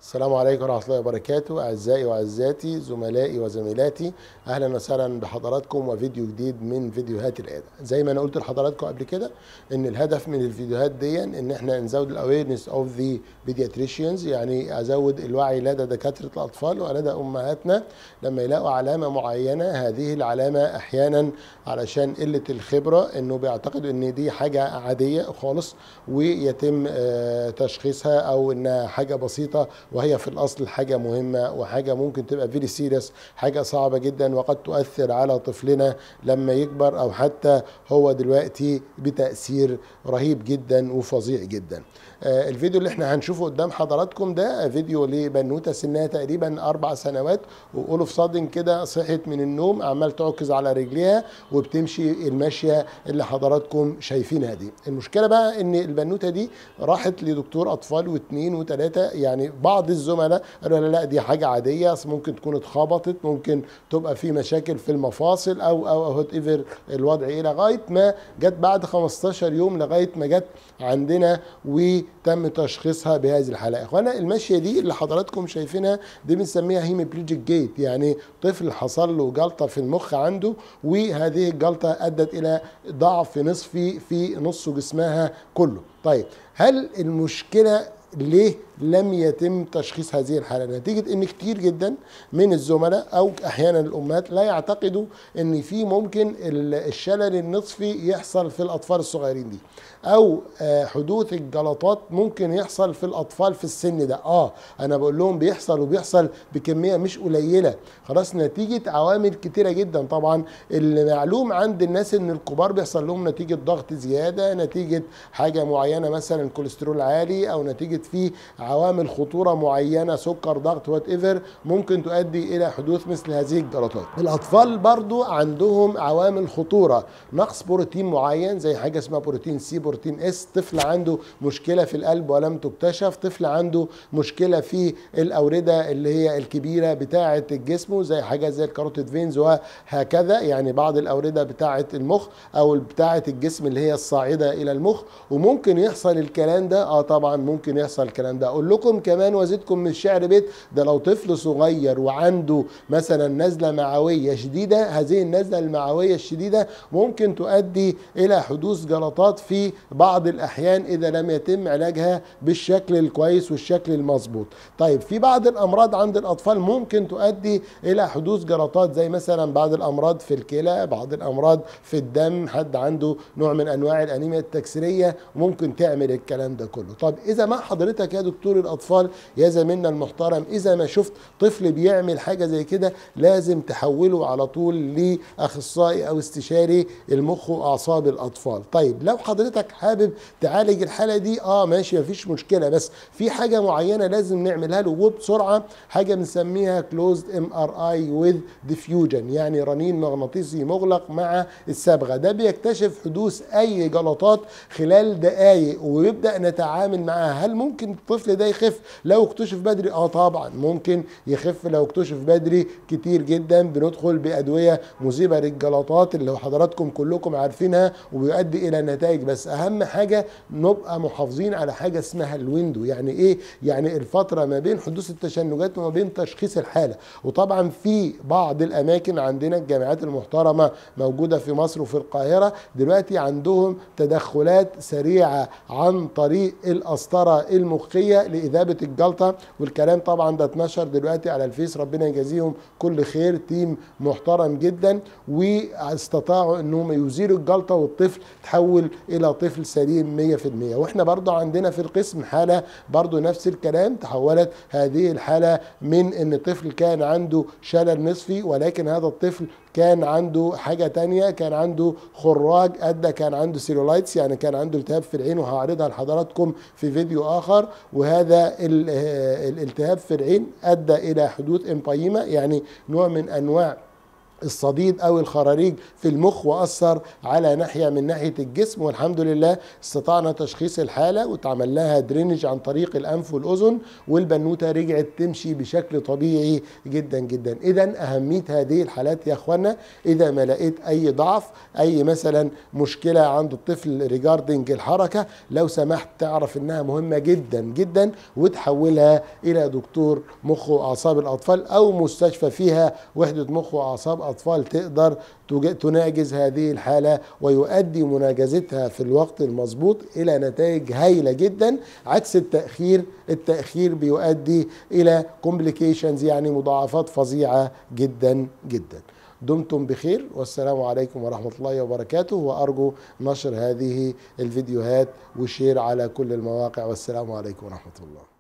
السلام عليكم ورحمة الله وبركاته أعزائي وأعزاتي زملائي وزميلاتي أهلا وسهلا بحضراتكم وفيديو جديد من فيديوهات العيادة زي ما أنا قلت لحضراتكم قبل كده إن الهدف من الفيديوهات دي إن إحنا نزود الأويرنس أوف ذا بيدياتريشيانز يعني أزود الوعي لدى دكاترة الأطفال ولدى أمهاتنا لما يلاقوا علامة معينة هذه العلامة أحيانا علشان قلة الخبرة إنه بيعتقدوا إن دي حاجة عادية خالص ويتم آه، تشخيصها أو إنها حاجة بسيطة وهي في الاصل حاجه مهمه وحاجه ممكن تبقى فيري سيريس حاجه صعبه جدا وقد تؤثر على طفلنا لما يكبر او حتى هو دلوقتي بتاثير رهيب جدا وفظيع جدا آه، الفيديو اللي احنا هنشوفه قدام حضراتكم ده فيديو لبنوته سنها تقريبا اربع سنوات وقولوا في صادن كده صحت من النوم عمال تعكز على رجليها وبتمشي الماشيه اللي حضراتكم شايفينها دي المشكله بقى ان البنوته دي راحت لدكتور اطفال واثنين وثلاثه يعني بعض الزملاء قالوا لها لا دي حاجه عاديه أصل ممكن تكون اتخبطت ممكن تبقى في مشاكل في المفاصل او او هوت ايفر الوضع ايه لغايه ما جت بعد 15 يوم لغايه ما جت عندنا وتم تشخيصها بهذه الحاله اخوانا الماشيه دي اللي حضراتكم شايفينها دي بنسميها هيميبليجيك جيت يعني طفل حصل له جلطه في المخ عنده وهذه الجلطه ادت الى ضعف نصفي في نص جسمها كله طيب هل المشكله ليه لم يتم تشخيص هذه الحاله نتيجه ان كتير جدا من الزملاء او احيانا الامهات لا يعتقدوا ان في ممكن الشلل النصفي يحصل في الاطفال الصغيرين دي او آه، حدوث الجلطات ممكن يحصل في الاطفال في السن ده اه انا بقول لهم بيحصل وبيحصل بكميه مش قليله خلاص نتيجه عوامل كتيره جدا طبعا المعلوم عند الناس ان الكبار بيحصل لهم نتيجه ضغط زياده نتيجه حاجه معينه مثلا كوليسترول عالي او نتيجه في عوامل خطوره معينه سكر ضغط وات ايفر ممكن تؤدي الى حدوث مثل هذه الجلطات الاطفال برضو عندهم عوامل خطوره نقص بروتين معين زي حاجه اسمها بروتين سي بروتين اس طفل عنده مشكله في القلب ولم تكتشف طفل عنده مشكله في الاورده اللي هي الكبيره بتاعه الجسم زي حاجه زي الكاروتيد فينز وهكذا يعني بعض الاورده بتاعه المخ او بتاعه الجسم اللي هي الصاعده الى المخ وممكن يحصل الكلام ده اه طبعا ممكن يحصل الكلام ده اقول لكم كمان وازيدكم من الشعر بيت ده لو طفل صغير وعنده مثلا نزله معويه شديده هذه النزله المعويه الشديده ممكن تؤدي الى حدوث جلطات في بعض الاحيان اذا لم يتم علاجها بالشكل الكويس والشكل المظبوط طيب في بعض الامراض عند الاطفال ممكن تؤدي الى حدوث جلطات زي مثلا بعض الامراض في الكلى بعض الامراض في الدم حد عنده نوع من انواع الانيميا التكسيريه ممكن تعمل الكلام ده كله طب اذا ما حضرتك يا دكتور الاطفال يا زميلنا المحترم اذا ما شفت طفل بيعمل حاجه زي كده لازم تحوله على طول لاخصائي او استشاري المخ واعصاب الاطفال طيب لو حضرتك حابب تعالج الحاله دي اه ماشي مفيش مشكله بس في حاجه معينه لازم نعملها له وبسرعه حاجه بنسميها كلوزد ام ار اي وذ ديفيوجن يعني رنين مغناطيسي مغلق مع الصبغه ده بيكتشف حدوث اي جلطات خلال دقائق ويبدا نتعامل معاها هل ممكن الطفل ده يخف لو اكتشف بدري اه طبعا ممكن يخف لو اكتشف بدري كتير جدا بندخل بادويه مذيبه للجلطات اللي حضراتكم كلكم عارفينها وبيؤدي الى نتائج بس اهم حاجه نبقى محافظين على حاجه اسمها الويندو يعني ايه يعني الفتره ما بين حدوث التشنجات وما بين تشخيص الحاله وطبعا في بعض الاماكن عندنا الجامعات المحترمه موجوده في مصر وفي القاهره دلوقتي عندهم تدخلات سريعه عن طريق القسطره المخيه لاذابه الجلطه والكلام طبعا ده اتنشر دلوقتي على الفيس ربنا يجازيهم كل خير تيم محترم جدا واستطاعوا انهم يزيلوا الجلطه والطفل تحول الى طفل سليم 100% واحنا برضه عندنا في القسم حاله برضه نفس الكلام تحولت هذه الحاله من ان طفل كان عنده شلل نصفي ولكن هذا الطفل كان عنده حاجة تانية كان عنده خراج أدى كان عنده سيلولايتس يعني كان عنده التهاب في العين وهعرضها لحضراتكم في فيديو آخر وهذا الالتهاب في العين أدى إلى حدوث إمبايما يعني نوع من أنواع الصديد او الخراريج في المخ واثر على ناحيه من ناحيه الجسم والحمد لله استطعنا تشخيص الحاله واتعمل لها درينج عن طريق الانف والاذن والبنوته رجعت تمشي بشكل طبيعي جدا جدا اذا اهميه هذه الحالات يا اخوانا اذا ما لقيت اي ضعف اي مثلا مشكله عند الطفل ريجاردنج الحركه لو سمحت تعرف انها مهمه جدا جدا وتحولها الى دكتور مخ واعصاب الاطفال او مستشفى فيها وحده مخ واعصاب اطفال تقدر تناجز هذه الحاله ويؤدي مناجزتها في الوقت المظبوط الى نتائج هائله جدا عكس التاخير التاخير بيؤدي الى كومبليكيشنز يعني مضاعفات فظيعه جدا جدا دمتم بخير والسلام عليكم ورحمة الله وبركاته وأرجو نشر هذه الفيديوهات وشير على كل المواقع والسلام عليكم ورحمة الله